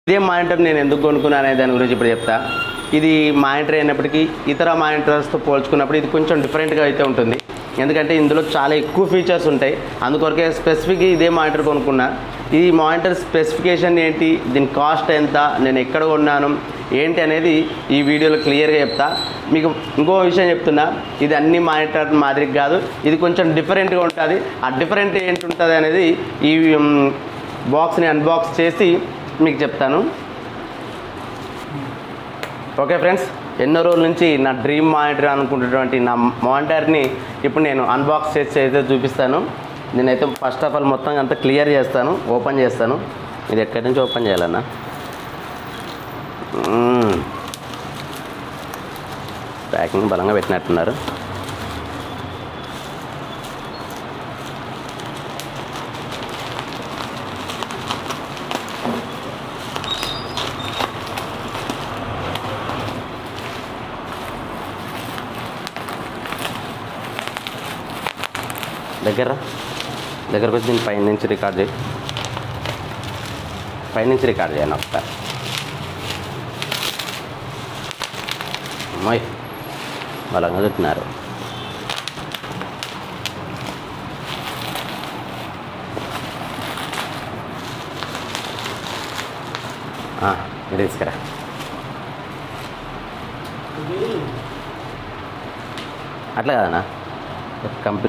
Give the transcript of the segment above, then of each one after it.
ఇదే మానిటర్ నేను ఎందుకు కొనుక్కున్నాను అనే దాని గురించి ఇప్పుడు చెప్తా ఇది మానిటర్ అయినప్పటికీ ఇతర మానిటర్స్తో పోల్చుకున్నప్పుడు ఇది కొంచెం డిఫరెంట్గా అయితే ఉంటుంది ఎందుకంటే ఇందులో చాలా ఎక్కువ ఫీచర్స్ ఉంటాయి అందుకొరకే స్పెసిఫిక్గా ఇదే మానిటర్ కొనుక్కున్నా ఈ మానిటర్ స్పెసిఫికేషన్ ఏంటి దీని కాస్ట్ ఎంత నేను ఎక్కడ కొన్నాను ఏంటి అనేది ఈ వీడియోలో క్లియర్గా చెప్తా మీకు ఇంకో విషయం చెప్తున్నా ఇది అన్ని మానిటర్ మాదిరి కాదు ఇది కొంచెం డిఫరెంట్గా ఉంటుంది ఆ డిఫరెంట్ ఏంటి ఉంటుంది అనేది ఈ మ్, బాక్స్ని అన్బాక్స్ చేసి మీకు చెప్తాను ఓకే ఫ్రెండ్స్ ఎన్నో రోజుల నుంచి నా డ్రీమ్ మానిటర్ అనుకుంటున్నటువంటి నా మానిటర్ని ఇప్పుడు నేను అన్బాక్స్ చేసి అయితే చూపిస్తాను నేనైతే ఫస్ట్ ఆఫ్ ఆల్ మొత్తం అంతా క్లియర్ చేస్తాను ఓపెన్ చేస్తాను ఇది ఎక్కడి నుంచి ఓపెన్ చేయాలన్నా మ్మ్. ప్యాకింగ్ బలంగా పెట్టినట్టున్నారు దగ్గర దగ్గరకు వచ్చి దీన్ని పైన నుంచి రికార్డ్ చేయి పైనుంచి రికార్డ్ చేయండి ఒకసారి అమ్మాయి బలంగా చెప్తున్నారు ఆ, ఇది తీసుకురా అట్లా కదనా కంప్లీట్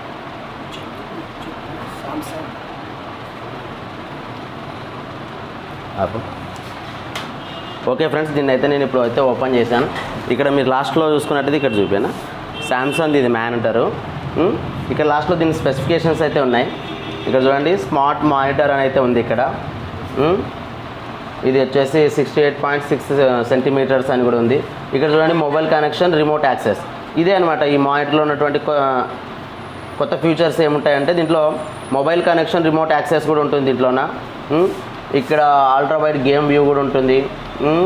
ఆపు ఓకే ఫ్రెండ్స్ దీన్ని అయితే నేను ఇప్పుడు అయితే ఓపెన్ చేశాను ఇక్కడ మీరు లాస్ట్లో చూసుకున్నట్టయితే ఇక్కడ చూపాను శాంసంగ్ ఇది మ్యాన్ అంటారు ఉమ్, ఇక్కడ లాస్ట్లో దీని స్పెసిఫికేషన్స్ అయితే ఉన్నాయి ఇక్కడ చూడండి స్మార్ట్ మానిటర్ అని అయితే ఉంది ఇక్కడ ఉమ్, ఇది వచ్చేసి sixty eight point six centimetres అని కూడా ఉంది ఇక్కడ చూడండి మొబైల్ కనెక్షన్ రిమోట్ యాక్సెస్ ఇదే అనమాట ఈ మానిటర్లో ఉన్నటువంటి కొ- కొత్త ఫీచర్స్ ఏముంటాయంటే దీంట్లో మొబైల్ కనెక్షన్ రిమోట్ యాక్సెస్ కూడా ఉంటుంది దీంట్లోన ఉమ్, ఇక్కడ అల్ట్రా వైడ్ గేమ్ వ్యూ కూడా ఉంటుంది ఉమ్.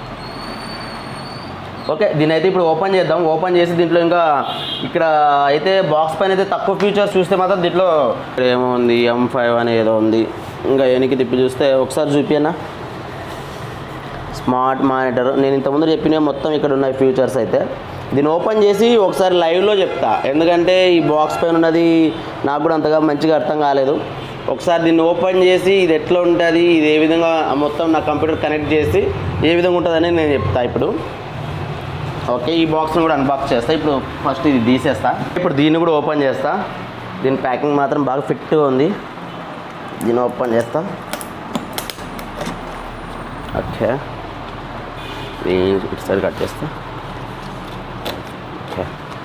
ఓకే దీని అయితే ఇప్పుడు ఓపెన్ చేద్దాం ఓపెన్ చేసి దీంట్లో ఇంకా ఇక్కడ అయితే బాక్స్ పైన అయితే తక్కువ ఫీచర్స్ చూస్తే మాత్రం దీంట్లో ఇక్కడ ఏమో ఉంది ఎం ఫైవ్ అని ఏదో ఉంది ఇంకా వెనక్కి తిప్పి చూస్తే ఒకసారి చూపియనా స్మార్ట్ మానిటర్ నేను ఇంతకుముందు చెప్పిన మొత్తం ఇక్కడ ఉన్నాయి ఫీచర్స్ అయితే దీన్ని ఓపెన్ చేసి ఒకసారి లైవ్లో చెప్తా ఎందుకంటే ఈ బాక్స్ పైన ఉన్నది నాకు కూడా అంతగా మంచిగా అర్థం కాలేదు ఒకసారి దీన్ని ఓపెన్ చేసి ఇది ఎట్లా ఉంటుంది ఇది ఏ విధంగా మొత్తం నా కంప్యూటర్ కనెక్ట్ చేసి ఏ విధంగా ఉంటుందని నేను చెప్తా ఇప్పుడు ఓకే ఈ బాక్స్ని కూడా అన్బాక్స్ చేస్తా ఇప్పుడు ఫస్ట్ ఇది తీసేస్తా ఇప్పుడు దీన్ని కూడా ఓపెన్ చేస్తా దీని ప్యాకింగ్ మాత్రం బాగా ఫిట్గా ఉంది దీన్ని ఓపెన్ చేస్తా ఓకే దీన్ని ఇటు సైడ్ కట్ చేస్తా ఓకే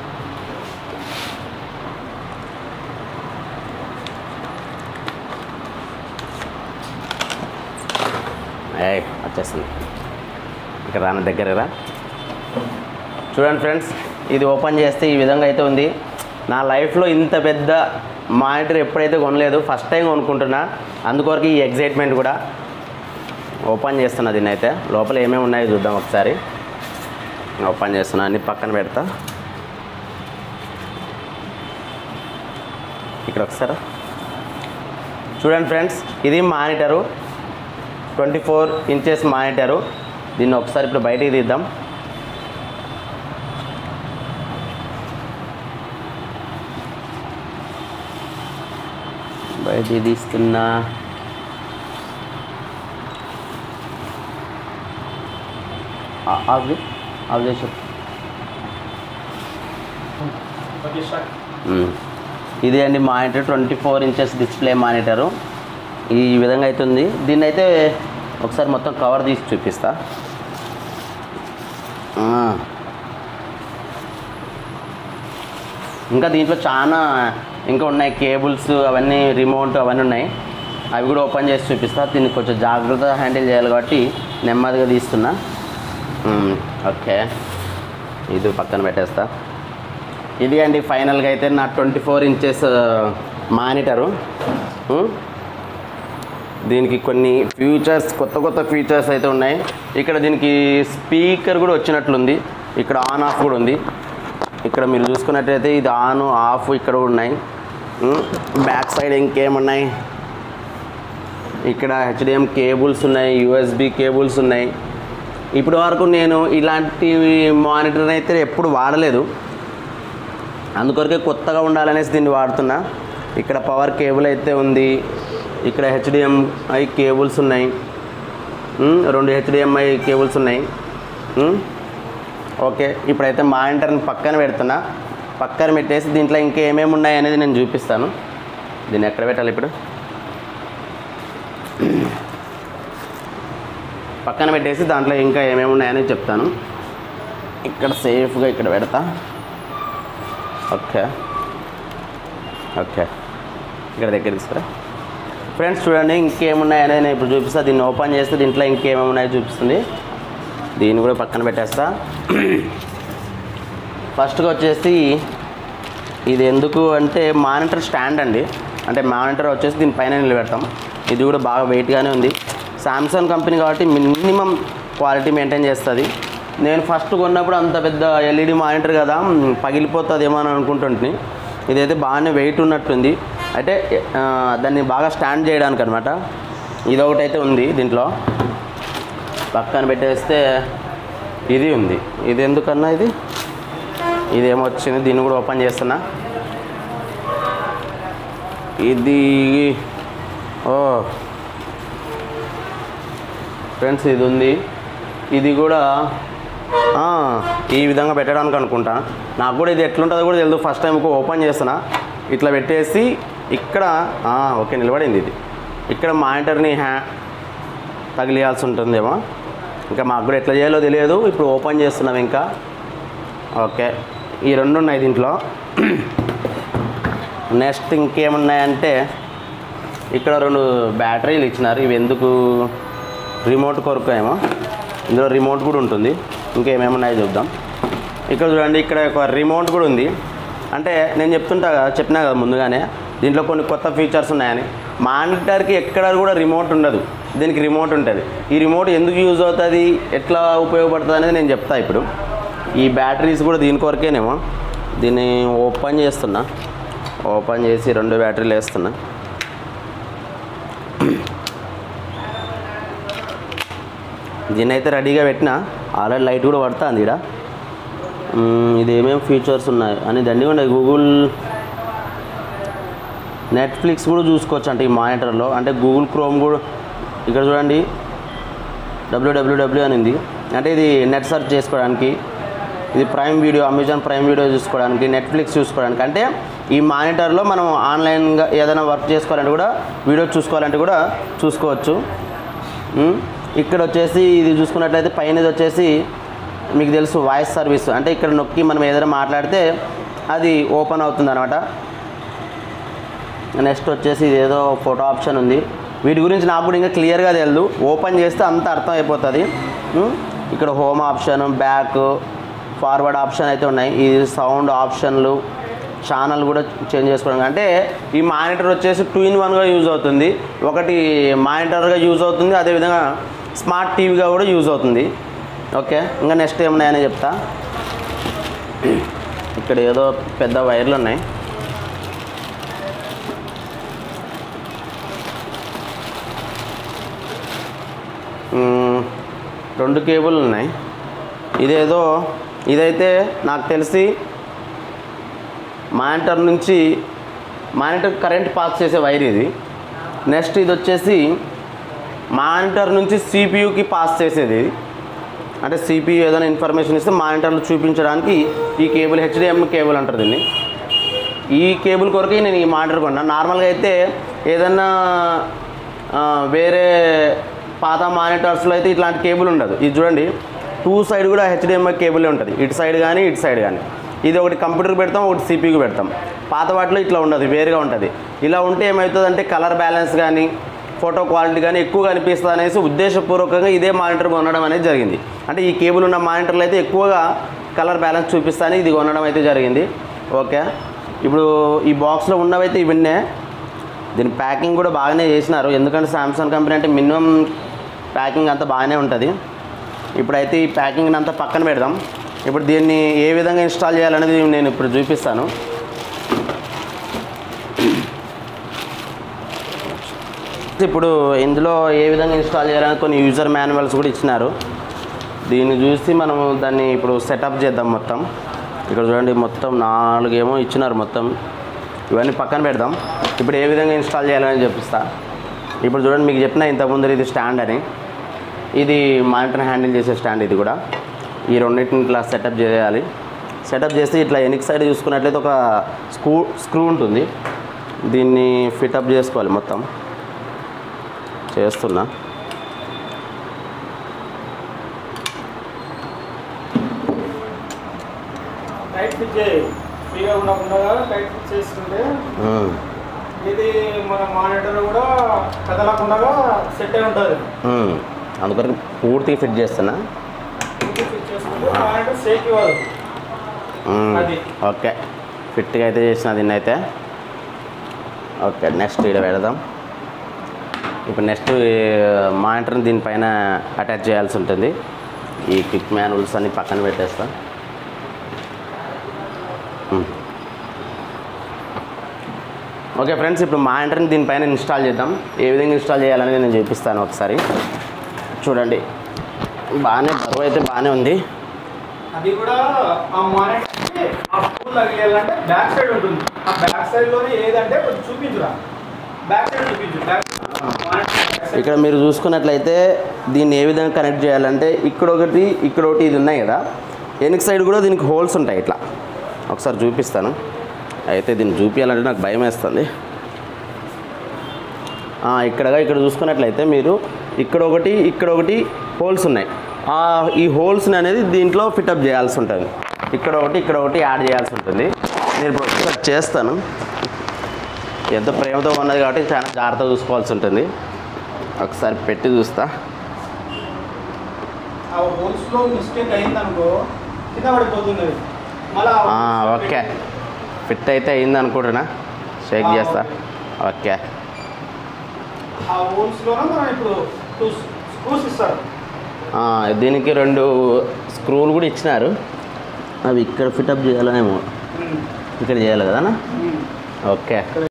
ఏయ్ వచ్చేస్తుంది ఇక్కడ రాని దగ్గర రా చూడండి ఫ్రెండ్స్ ఇది ఓపెన్ చేస్తే ఈ విధంగా అయితే ఉంది నా లైఫ్లో ఇంత పెద్ద మానిటర్ ఎప్పుడైతే కొనలేదు ఫస్ట్ టైం కొనుక్కుంటున్నా అందుకొరకు ఈ ఎగ్జైట్మెంట్ కూడా ఓపెన్ చేస్తున్నా దీన్ని అయితే లోపల ఏమేమి ఉన్నాయో చూద్దాం ఒకసారి ఓపెన్ చేస్తున్నా అన్ని పక్కన పెడతా ఇక్కడ ఒకసారి చూడండి ఫ్రెండ్స్ ఇది monitor twenty four inches monitor దీన్ని ఒకసారి ఇప్పుడు బయటికి తీద్దాం బయటికి తీస్తున్నా ఆ- ఆగు ఆగు చేసి మ్మ్. ఇది అండి monitor twenty four inches display monitor ఈ విధంగా అయితే ఉంది దీన్ని అయితే ఒకసారి మొత్తం కవర్ తీసి చూపిస్తా ఆ. ఇంకా దీంట్లో చాలా ఇంకా ఉన్నాయి కేబుల్స్ అవన్నీ రిమోట్ అవన్నీ ఉన్నాయి అవి కూడా ఓపెన్ చేసి చూపిస్తా దీన్ని కొంచెం జాగ్రత్తగా హ్యాండిల్ చేయాలి కాబట్టి నెమ్మదిగా తీస్తున్నా మ్మ్. ఓకే ఇది పక్కన పెట్టేస్తా ఇది అండి ఫైనల్గా అయితే నా ట్వంటీ ఫోర్ ఇంచెస్ మానిటరు మ్మ్. దీనికి కొన్ని ఫీచర్స్ కొత్త కొత్త ఫీచర్స్ అయితే ఉన్నాయి ఇక్కడ దీనికి స్పీకర్ కూడా వచ్చినట్లుంది ఇక్కడ ఆన్ ఆఫ్ కూడా ఉంది ఇక్కడ మీరు చూసుకున్నట్టయితే ఇది ఆన్ ఆఫ్ ఇక్కడ కూడా ఉన్నాయి ఉమ్, బ్యాక్ సైడ్ ఇంకేమున్నాయి ఇక్కడ హెచ్డిఎం కేబుల్స్ ఉన్నాయి యూఎస్బి కేబుల్స్ ఉన్నాయి ఇప్పటి వరకు నేను ఇలాంటి మానిటర్ అయితే ఎప్పుడు వాడలేదు అందుకొరకే కొత్తగా ఉండాలనేసి దీన్ని వాడుతున్నా ఇక్కడ పవర్ కేబుల్ అయితే ఉంది ఇక్కడ హెచ్డిఎంఐ కేబుల్స్ ఉన్నాయి ఉమ్, రెండు హెచ్డిఎంఐ కేబుల్స్ ఉన్నాయి ఉమ్, ఓకే ఇప్పుడైతే మానిటర్ని పక్కన పెడుతున్నా పక్కన పెట్టేసి దీంట్లో ఇంకా ఏమేమి ఉన్నాయి అనేది నేను చూపిస్తాను దీన్ని ఎక్కడ పెట్టాలి ఇప్పుడు పక్కన పెట్టేసి దాంట్లో ఇంకా ఏమేమి ఉన్నాయని చెప్తాను ఇక్కడ సేఫ్గా ఇక్కడ పెడతా ఓకే ఓకే ఇక్కడ దగ్గర తీసుకురా ఫ్రెండ్స్ చూడండి ఇంకేమున్నాయనేది నేను ఇప్పుడు చూపిస్తా దీన్ని ఓపెన్ చేస్తే దీంట్లో ఇంకేమేమి ఉన్నాయో చూపిస్తుంది దీన్ని కూడా పక్కన పెట్టేస్తా ఫస్ట్గా వచ్చేసి ఇది ఎందుకు అంటే మానిటర్ స్టాండ్ అండి అంటే మానిటర్ వచ్చేసి దీనిపైన నిలబెడతాం ఇది కూడా బాగా వెయిట్గానే ఉంది సామ్సంగ్ కంపెనీ కాబట్టి మినిమం క్వాలిటీ మెయింటైన్ చేస్తుంది నేను ఫస్ట్ కొన్నప్పుడు అంత పెద్ద ఎల్ఈడి మానిటర్ కదా మ్, పగిలిపోతుందేమో అని అనుకుంటుంటే ఇదైతే బాగానే వెయిట్ ఉన్నట్టుంది అయితే ఆ, దాన్ని బాగా స్టాండ్ చేయడానికి అనమాట ఇదొకటి అయితే ఉంది దీంట్లో పక్కన పెట్టేస్తే ఇది ఉంది ఇది ఎందుకన్నా ఇది ఇదేమో వచ్చింది దీన్ని కూడా ఓపెన్ చేస్తున్నా ఇది ఓ ఫ్రెండ్స్ ఇది ఉంది ఇది కూడా ఆ, ఈ విధంగా పెట్టడానికి అనుకుంటా నాకు కూడా ఇది ఎట్లుంటుందో కూడా తెలియదు ఫస్ట్ టైం ఓపెన్ చేస్తున్నా ఇట్లా పెట్టేసి ఇక్కడ ఆ, ఓకే నిలబడింది ఇది ఇక్కడ మానిటర్ని హ్యా తగిలియాల్సి ఉంటుందేమో ఇంకా మాకు కూడా ఎట్లా చేయాలో తెలియదు ఇప్పుడు ఓపెన్ చేస్తున్నాం ఇంకా ఓకే ఈ రెండు ఉన్నాయి దీంట్లో నెక్స్ట్ ఇంకేమున్నాయంటే ఇక్కడ రెండు బ్యాటరీలు ఇచ్చినారు ఇవి ఎందుకు రిమోట్ కొరకు ఏమో ఇందులో రిమోట్ కూడా ఉంటుంది ఇంకేమేమున్నాయో చూద్దాం ఇక్కడ చూడండి ఇక్కడ ఒక రిమోట్ కూడా ఉంది అంటే నేను చెప్తుంటా కదా చెప్పినా కదా ముందుగానే దీంట్లో కొన్ని కొత్త ఫీచర్స్ ఉన్నాయని మానిటర్కి ఎక్కడ కూడా రిమోట్ ఉండదు దీనికి రిమోట్ ఉంటుంది ఈ రిమోట్ ఎందుకు యూజ్ అవుతుంది ఎట్లా ఉపయోగపడుతుంది అనేది నేను చెప్తా ఇప్పుడు ఈ బ్యాటరీస్ కూడా దీని కొరకేనేమో దీన్ని ఓపెన్ చేస్తున్నా ఓపెన్ చేసి రెండు బ్యాటరీలు వేస్తున్నా దీన్ని అయితే రెడీగా పెట్టిన ఆల్రెడీ లైట్ కూడా పడుతుంది ఇక్కడ ఇది ఏమేమి ఫీచర్స్ ఉన్నాయి అని దండి ఉన్నాయి గూగుల్ నెట్ఫ్లిక్స్ కూడా చూసుకోవచ్చు అంటే ఈ మానిటర్లో అంటే గూగుల్ క్రోమ్ కూడా ఇక్కడ చూడండి డబ్ల్యూడబ్ల్యూడబ్ల్యూ అని ఉంది అంటే ఇది నెట్ సెర్చ్ చేసుకోవడానికి ఇది Prime Video Amazon Prime Video చూసుకోవడానికి నెట్ఫ్లిక్స్ చూసుకోవడానికి అంటే ఈ మానిటర్లో మనం ఆన్లైన్గా ఏదైనా వర్క్ చేసుకోవాలంటే కూడా వీడియో చూసుకోవాలంటే కూడా చూసుకోవచ్చు ఉమ్, ఇక్కడ వచ్చేసి ఇది చూసుకున్నట్లయితే పైన ఇది వచ్చేసి మీకు తెలుసు వాయిస్ సర్వీస్ అంటే ఇక్కడ నొక్కి మనం ఏదైనా మాట్లాడితే అది ఓపెన్ అవుతుంది అనమాట నెక్స్ట్ వచ్చేసి ఇది ఏదో ఫోటో ఆప్షన్ ఉంది వీటి గురించి నాకు కూడా ఇంకా క్లియర్గా తెలియదు ఓపెన్ చేస్తే అంత అర్థం అయిపోతుంది ఉమ్, ఇక్కడ home option back forward option అయితే ఉన్నాయి ఇది సౌండ్ ఆప్షన్లు ఛానల్ కూడా చేంజ్ చేసుకోవడానికి అంటే ఈ మానిటర్ వచ్చేసి టూ ఇన్ వన్గా యూజ్ అవుతుంది ఒకటి మానిటర్గా యూజ్ అవుతుంది అదేవిధంగా స్మార్ట్ టీవీగా కూడా యూజ్ అవుతుంది ఓకే ఇంకా నెక్స్ట్ ఏమున్నాయని చెప్తా ఇక్కడ ఏదో పెద్ద వైర్లు ఉన్నాయి మ్మ్, రెండు కేబుల్ ఉన్నాయి ఇదేదో ఇదైతే నాకు తెలిసి మానిటర్ నుంచి మానిటర్ కరెంట్ పాస్ చేసే వైర్ ఇది నెక్స్ట్ ఇది వచ్చేసి మానిటర్ నుంచి సిపియుకి పాస్ చేసేది ఇది అంటే సిపియు ఏదైనా ఇన్ఫర్మేషన్ ఇస్తే మానిటర్లో చూపించడానికి ఈ కేబుల్ హెచ్డిఎం కేబుల్ అంటారు దీన్ని ఈ కేబుల్ కొరకే నేను ఈ మానిటర్ కొన్నాను నార్మల్గా అయితే ఏదన్నా ఆ, వేరే పాత మానిటర్స్లో అయితే ఇట్లాంటి కేబుల్ ఉండదు ఇది చూడండి టూ సైడ్ కూడా హెచ్డిఎంఐ కేబులే ఉంటుంది ఇటు సైడ్ కానీ ఇటు సైడ్ కానీ ఇది ఒకటి కంప్యూటర్ పెడతాం ఒకటి సిపికి పెడతాం పాత వాటిలో ఇట్లా ఉండదు వేరుగా ఉంటుంది ఇలా ఉంటే ఏమవుతుందంటే కలర్ బ్యాలెన్స్ కానీ ఫోటో క్వాలిటీ కానీ ఎక్కువ కనిపిస్తుంది అనేసి ఉద్దేశపూర్వకంగా ఇదే మానిటర్ కొనడం అనేది జరిగింది అంటే ఈ కేబుల్ ఉన్న మానిటర్లు అయితే ఎక్కువగా కలర్ బ్యాలెన్స్ చూపిస్తాను ఇది కొనడం అయితే జరిగింది ఓకే ఇప్పుడు ఈ బాక్స్లో ఉన్నవైతే ఇవన్నే దీని ప్యాకింగ్ కూడా బాగానే చేసినారు ఎందుకంటే సామ్సంగ్ కంపెనీ అంటే మినిమం ప్యాకింగ్ అంతా బాగానే ఉంటుంది ఇప్పుడైతే ఈ ప్యాకింగ్ అంతా పక్కన పెడదాం ఇప్పుడు దీన్ని ఏ విధంగా ఇన్స్టాల్ చేయాలనేది నేను ఇప్పుడు చూపిస్తాను ఇప్పుడు ఇందులో ఏ విధంగా ఇన్స్టాల్ చేయాలని కొన్ని యూజర్ మాన్యువల్స్ కూడా ఇచ్చినారు దీన్ని చూసి మనం దాన్ని ఇప్పుడు సెటప్ చేద్దాం మొత్తం ఇక్కడ చూడండి మొత్తం నాలుగేమో ఇచ్చినారు మొత్తం ఇవన్నీ పక్కన పెడదాం ఇప్పుడు ఏ విధంగా ఇన్స్టాల్ చేయాలని చెప్పిస్తా ఇప్పుడు చూడండి మీకు చెప్పిన ఇంతకుముందు ఇది స్టాండ్ అని ఇది మానిటర్ హ్యాండిల్ చేసే స్టాండ్ ఇది కూడా ఈ రెండింటిని ఇట్లా సెటప్ చేయాలి సెటప్ చేస్తే ఇట్లా వెనక్ సైడ్ చూసుకున్నట్లయితే ఒక స్క్రూ స్క్రూ ఉంటుంది దీన్ని ఫిటప్ చేసుకోవాలి మొత్తం చేస్తున్నా టైట్ ఫిట్ చేయి ఫ్రీగా ఉండకుండా టైట్ ఫిట్ చేసుకుంటే ఉమ్, ఇది మన మానిటర్ కూడా కదలకుండా సెట్ అయి ఉంటుంది ఉమ్. అందుకొరకు పూర్తిగా ఫిట్ చేస్తున్నా ఇది ఫిట్ చేసుకుంటే మానిటర్ షేక్ ఇవ్వదు ఉమ్, అది. ఓకే ఫిట్గా అయితే చేసిన దీన్ని అయితే ఓకే నెక్స్ట్ ఇక్కడ పెడదాం ఇప్పుడు నెక్స్ట్ మానిటర్ని దీనిపైన అటాచ్ చేయాల్సి ఉంటుంది ఈ క్విక్ మ్యానువల్స్ అన్ని పక్కన పెట్టేస్తా ఉమ్. ఓకే ఫ్రెండ్స్ ఇప్పుడు మానిటర్ని దీనిపైన ఇన్స్టాల్ చేద్దాం ఏ విధంగా ఇన్స్టాల్ చేయాలనేది నేను చూపిస్తాను ఒకసారి చూడండి బాగానే బరువు అయితే బాగానే ఉంది అది కూడా ఆ మానిటర్ ఆ స్కూల్ తగిలేయాలంటే బ్యాక్ సైడ్ ఉంటుంది ఆ బ్యాక్ సైడ్ లోనే ఏదంటే కొంచెం చూపించురా బ్యాక్ సైడ్ చూపించు బ్యాక్ సైడ్ ఇక్కడ మీరు చూసుకున్నట్లయితే దీన్ని ఏ విధంగా కనెక్ట్ చేయాలంటే ఇక్కడ ఒకటి ఇక్కడ ఒకటి ఇది ఉన్నాయి కదా వెనక సైడ్ కూడా దీనికి హోల్స్ ఉంటాయి ఇట్లా ఒకసారి చూపిస్తాను అయితే దీన్ని చూపించాలంటే నాకు భయం వేస్తుంది ఆ, ఇక్కడగా ఇక్కడ చూసుకున్నట్లయితే మీరు ఇక్కడ ఒకటి ఇక్కడ ఒకటి హోల్స్ ఉన్నాయి ఆ, ఈ హోల్స్ని అనేది దీంట్లో ఫిటప్ చేయాల్సి ఉంటుంది ఇక్కడ ఒకటి ఇక్కడ ఒకటి యాడ్ చేయాల్సి ఉంటుంది నేను ఇప్పుడు ఒకసారి చేస్తాను ఎంతో ప్రేమతో ఉన్నది కాబట్టి చాలా జాగ్రత్తగా చూసుకోవాల్సి ఉంటుంది ఒకసారి పెట్టి చూస్తా ఆ హోల్స్ లో మిస్టేక్ అయిందనుకో కింద పడిపోతుంది అది. మళ్ళా ఆ, ఓకే ఫిట్ అయితే అయింది అనుకుంటున్నా షేక్ చేస్తా ఓకే ఆ హోల్స్ లోనే మనం ఇప్పుడు టూ స్క్రూస్ ఇస్తారు ఆ, దీనికి రెండు స్క్రూలు కూడా ఇచ్చినారు అవి ఇక్కడ ఫిటప్ చేయాలనేమో ఉమ్. ఇక్కడ చేయాలి కదా ఉమ్. ఓకే